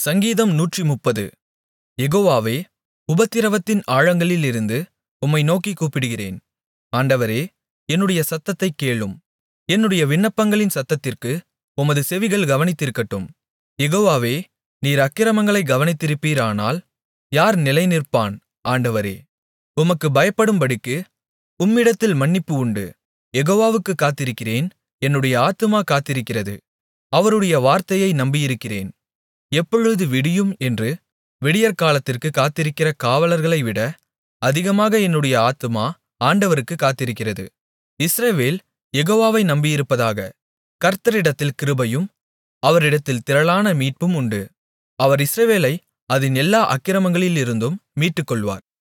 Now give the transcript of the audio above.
சங்கீதம் நூற்றுமுப்பது யெகோவாவே உபத்திரவத்தின் ஆழங்களிலிருந்து உம்மை நோக்கிக் கூப்பிடுகிறேன் ஆண்டவரே என்னுடைய சத்தத்தைக் கேளும் என்னுடைய விண்ணப்பங்களின் சத்தத்திற்கு உமது செவிகள் கவனித்திருக்கட்டும் யெகோவாவே நீர் அக்கிரமங்களைக் கவனித்திருப்பீரானால் யார் நிலைநிற்பான் ஆண்டவரே உமக்குப் பயப்படும்படிக்கு உம்மிடத்தில் மன்னிப்பு உண்டு யெகோவாவுக்குக் காத்திருக்கிறேன் என்னுடைய ஆத்துமா காத்திருக்கிறது அவருடைய வார்த்தையை நம்பியிருக்கிறேன் எப்பொழுது விடியும் என்று விடியற்காலத்திற்குக் காத்திருக்கிற காவலர்களைவிட அதிகமாக என்னுடைய ஆத்துமா ஆண்டவருக்குக் காத்திருக்கிறது இஸ்ரவேல் யெகோவாவை நம்பியிருப்பதாக கர்த்தரிடத்தில் கிருபையும் அவரிடத்தில் திரளான மீட்பும் உண்டு அவர் இஸ்ரவேலை அதின் எல்லா அக்கிரமங்களிலிருந்தும் மீட்டுக்கொள்வார்